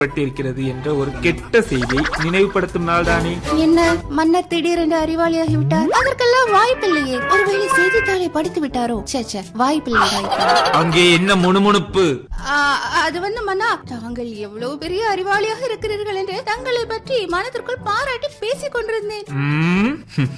பட்டிருக்கிறது என்ற ஒரு கெட்ட செய்தியை நினைவுபடுத்தும் நாள்தானே என்ன மன்னர் திடீரென்று அறிவாளியாகி விட்டார் அதற்கெல்லாம் வாய்ப்பில்லையே ஒருவேளை செய்தித்தாளை படித்து விட்டாரோ சேச்ச வாய்ப்பில்லை வாய்ப்பில்லை அங்கே என்ன முணுமுணுப்பு ஆ, அது வந்து மன்னா தாங்கள் எவ்வளவு பெரிய அறிவாளியாக இருக்கிறீர்கள் என்று தங்களை பற்றி மனதிற்குள் பாராட்டி பேசிக் கொண்டிருந்தேன் ம்?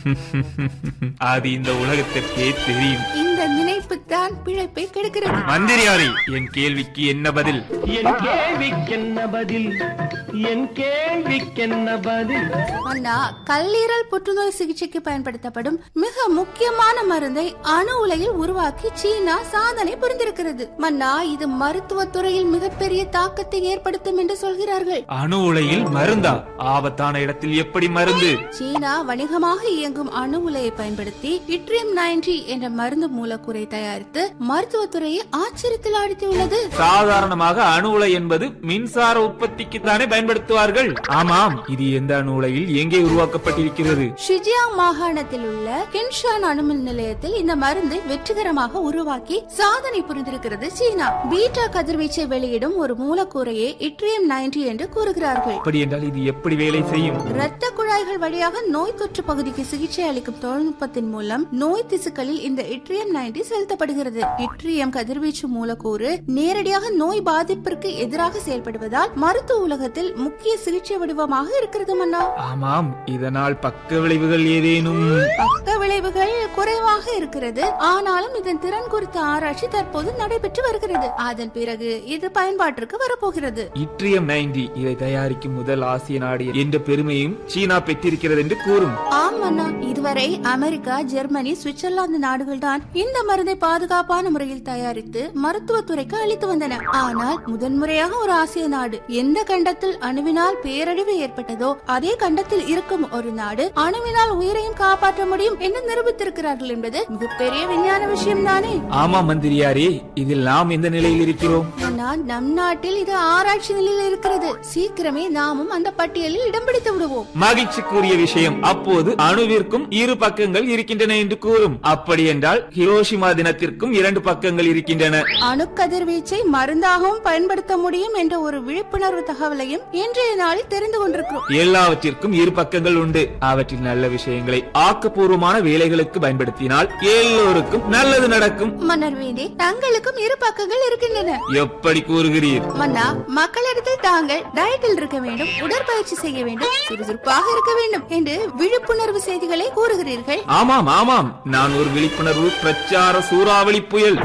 அது இந்த உலகத்திற்கே தெரியும் இந்த நினைப்பு தான் பிழைப்பை கெடுக்கிறது மந்திரியாரி என் கேள்விக்கு என்ன பதில் என் கேள்விக்கென்ன பதில் என் கேள்விக்கென்ன பதில் அண்ணா கல்லீரல் புற்றுநோய் சிகிச்சைக்கு பயன்படுத்தப்படும் மிக முக்கியமான மருந்தை அணு உலையில் உருவாக்கி சீனா சாதனை புரிந்திருக்கிறது மன்னா இது மருத்துவத்துறையில் மிகப்பெரிய தாக்கத்தை ஏற்படுத்தும் என்று சொல்கிறார்கள் அணு உலையில் மருந்தா ஆபத்தான இடத்தில் எப்படி மருந்து சீனா வணிகமாக இயங்கும் அணு உலையை பயன்படுத்தி இட்ரியம் நைன்டி என்ற மருந்து மூலக்கூறை தயாரித்து மருத்துவத்துறையை ஆச்சரியத்தில் ஆழ்த்தியுள்ளது சாதாரணமாக அணு உலை என்பது மின்சார உற்பத்திக்கு தானே பயன்படுத்துவார்கள் ஆமாம் இது எந்த அணு உலையில் எங்கே உருவாக்கப்பட்டிருக்கிறது ஷிஜியாங் மாகாணத்தில் உள்ள கின்ஷான் அணுமின் நிலையத்தில் இந்த மருந்தை வெற்றிகரமாக உருவாக்கி சாதனை புரிந்திருக்கிறது சீனா பீட்டா கதிர்வீச்சை வெளியிடும் ஒரு மூலக்கூறையே இட்ரியம் நைன்டி என்று கூறுகிறார்கள் அப்படி என்றால் இது எப்படி வேலை செய்யும் இரத்த குழாய்கள் வழியாக நோய் தொற்று பகுதிக்கு சிகிச்சை அளிக்கும் தொழில்நுட்பத்தின் மூலம் நோய் திசுக்களில் இந்த இட்ரியம் நைன்டி செலுத்தப்படுகிறது இட்ரியம் கதிர்வீச்சு மூலக்கூறு நேரடியாக நோய் பாதிப்பிற்கு எதிராக செயல்படுவதால் மருத்துவ உலகத்தில் முக்கிய சிகிச்சை வடிவமாக இருக்கிறது மன்னா ஆமாம் இதனால் பக்க விளைவுகள் ஏதேனும் பக்க விளைவுகள் குறைவாக இருக்கிறது ஆனாலும் இதன் திறன் குறித்த ஆராய்ச்சி தற்போது நடைபெற்று வருகிறது அதன் பிறகு இது பயன்பாட்டிற்கு வரப்போகிறது இட்ரியம் நைன்டி இதை தயாரிக்கும் முதல் ஆசிய நாடு என்ற பெருமையும் சீனா பெற்றிருக்கிறது என்று கூறும் ஆம் அண்ணா இதுவரை அமெரிக்கா ஜெர்மனி சுவிட்சர்லாந்து நாடுகள் தான் இந்த மருந்தை பாதுகாப்பான முறையில் தயாரித்து மருத்துவத்துறைக்கு அளித்து வந்தன ஆனால் முதன்முறையாக ஒரு ஆசிய நாடு எந்த கண்டத்தில் அணுவினால் பேரழிவு ஏற்பட்டதோ அதே கண்டத்தில் இருக்கும் ஒரு நாடு அணுவினால் உயிரையும் காப்பாற்ற முடியும் என்று நிரூபித்திருக்கிறார்கள் என்பது மிகப்பெரிய விஞ்ஞான விஷயம் தானே ஆமா மந்திரியாரே இதில் நாம் எந்த நிலையில் இருக்கிறோம் ஆனால் நம் நாட்டில் இது ஆராய்ச்சி நிலையில் இருக்கிறது சீக்கிரமே நாமும் அந்த பட்டியலில் இடம் பிடித்து விடுவோம் மகிழ்ச்சிக்குரிய விஷயம் அப்போது அணுவிற்கும் இரு பக்கங்கள் இருக்கின்றன என்று கூறும் அப்படி என்றால் ஹிரோஷிமா தினத்திற்கும் இரண்டு பக்கங்கள் இருக்கின்றன அணுக்கதிர்வீச்சை மருந்தாகவும் பயன்படுத்த முடியும் என்ற ஒரு விழிப்புணர்வு தகவலையும் இன்றைய நாளில் தெரிந்து கொண்டிருக்கிறோம் எல்லாவற்றிற்கும் இரு பக்கங்கள் உண்டு அவற்றில் நல்ல விஷயங்களை ஆக்கப்பூர்வமான வேலைகளுக்கு பயன்படுத்தினால் எல்லோருக்கும் நல்லது நடக்கும் மன்னர் வேண்டி தங்களுக்கும் இரு பக்கங்கள் இருக்கின்றன எப்படி கூறுகிறீர் மன்னா மக்களிடத்தில் தாங்கள் டயட்டில் இருக்க வேண்டும் உடற்பயிற்சி செய்ய வேண்டும் சுறுசுறுப்பாக இருக்க வேண்டும் என்று விழிப்புணர்வு செய்திகளை கூறுகிறீர்கள் ஆமாம் ஆமாம் நான் ஒரு விழிப்புணர்வு பிரச்சார சூறாவளி புயல்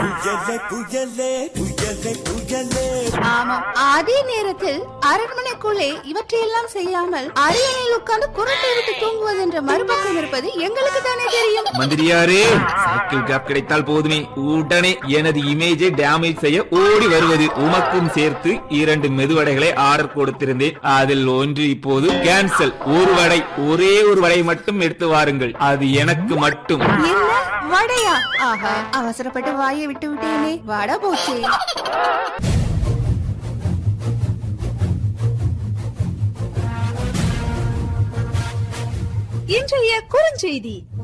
ஆமாம் அதே நேரத்தில் அரண்மனைக்குள்ளே இவற்றையெல்லாம் செய்யாமல் அரியணையில் உட்கார்ந்து குரட்டை விட்டு தூங்குவது என்ற மறுபக்கம் இருப்பது எங்களுக்கு தானே தெரியும் மந்திரியாரே சைக்கிள் ஜாப் கிடைத்தால் போதுமே உடனே எனது இமேஜை டேமேஜ் செய்ய ஓடி வருவது உமக்கும் சேர்த்து இரண்டு மெதுவடைகளை ஆர்டர் கொடுத்திருந்தேன் அதில் ஒன்று இப்போது கேன்சல் ஒரு வடை ஒரே ஒரு வடை மட்டும் எடுத்து வாருங்கள் அது எனக்கு மட்டும் என்ன வடையா ஆஹா அவசரப்பட்டு வாயை விட்டு விட்டேனே வடை போச்சே இன்றைய குறுஞ்செய்தி